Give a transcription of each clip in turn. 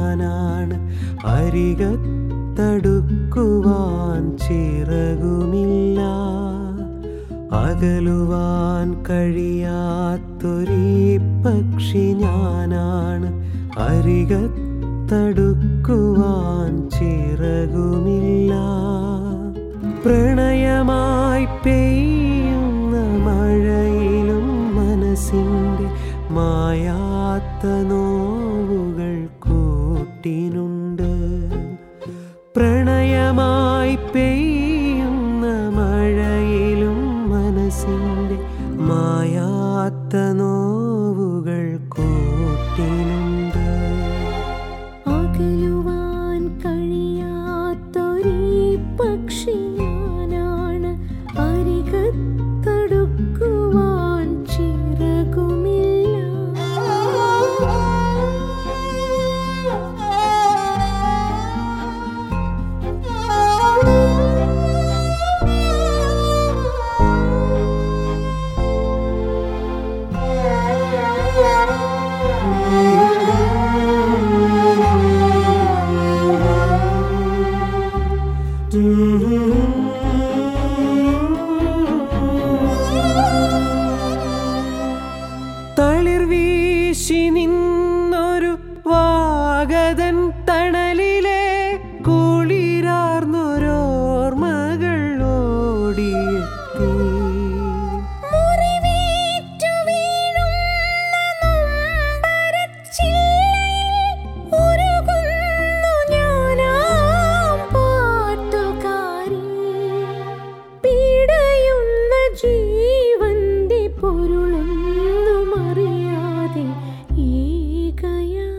ഞാനാണ് അരികത്തടുക്കുവാൻ ചിറകുമില്ല അകലുവാൻ കഴിയാത്തൊരീ പക്ഷി ഞാനാണ് അരികത്തടുക്കുവാൻ ചിറകുമില്ല പ്രണയമായി പെയ്യുന്ന മഴയിലും മനസ്സിൻ്റെ മായാത്ത നോവുകൾ കൂട്ടിനുണ്ട് പ്രണയമായി പെയ്യുന്ന മഴയിലും മനസ്സിൻ്റെ മായാത്ത നോവുകൾ കൂട്ടിനുണ്ട് അകലുവാൻ കഴിയാത്തൊരീ പക്ഷി ഞാനാണ് അരികത്തടുക്കുവാൻ തളിർ വീശി നിന്നൊരു വാഗതൻ തണലിലെ കുളിരാർന്നൊരോർമകൾ ഓടിയെത്തി മുറിവേറ്റു വീഴുന്ന നൊമ്പരച്ചില്ലയിൽ ഉരുകുന്നു ഞാനാം പാട്ടുകാരി. പീഡയുന്ന ജീവന്റെ പൊരുളൊന്നും അറിയാതെ ഏകയാ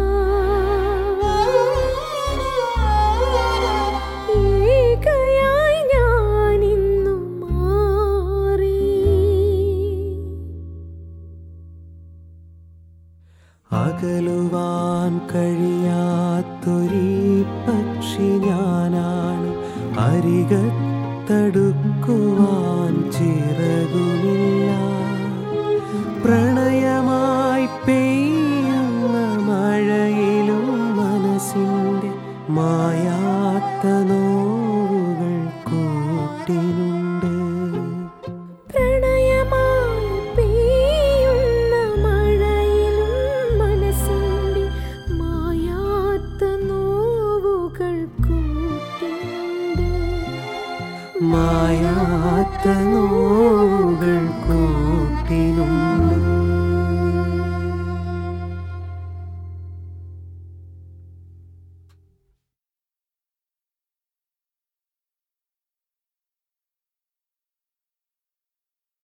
ഏകയായി ഞാനിന്നു മാറി അകലുവാൻ കഴിയാത്തൊരീ പക്ഷി ഞാനാണ് അരികത്തടുക്കുവാൻ ചിറകുമില്ല പ്രണയമായി പെയ്യുന്ന മഴയിലും മനസ്സിൻ്റെ മായാത്ത നോവുകൾ കൂട്ടിനുണ്ട് പ്രണയമായി പെയ്യുന്ന മഴയിലും മനസ്സിന്റെ മായാത്ത നോവുകൾ കൂട്ടിയുണ്ട് മായാത്ത നോവുകൾ കൂട്ടിനുണ്ട്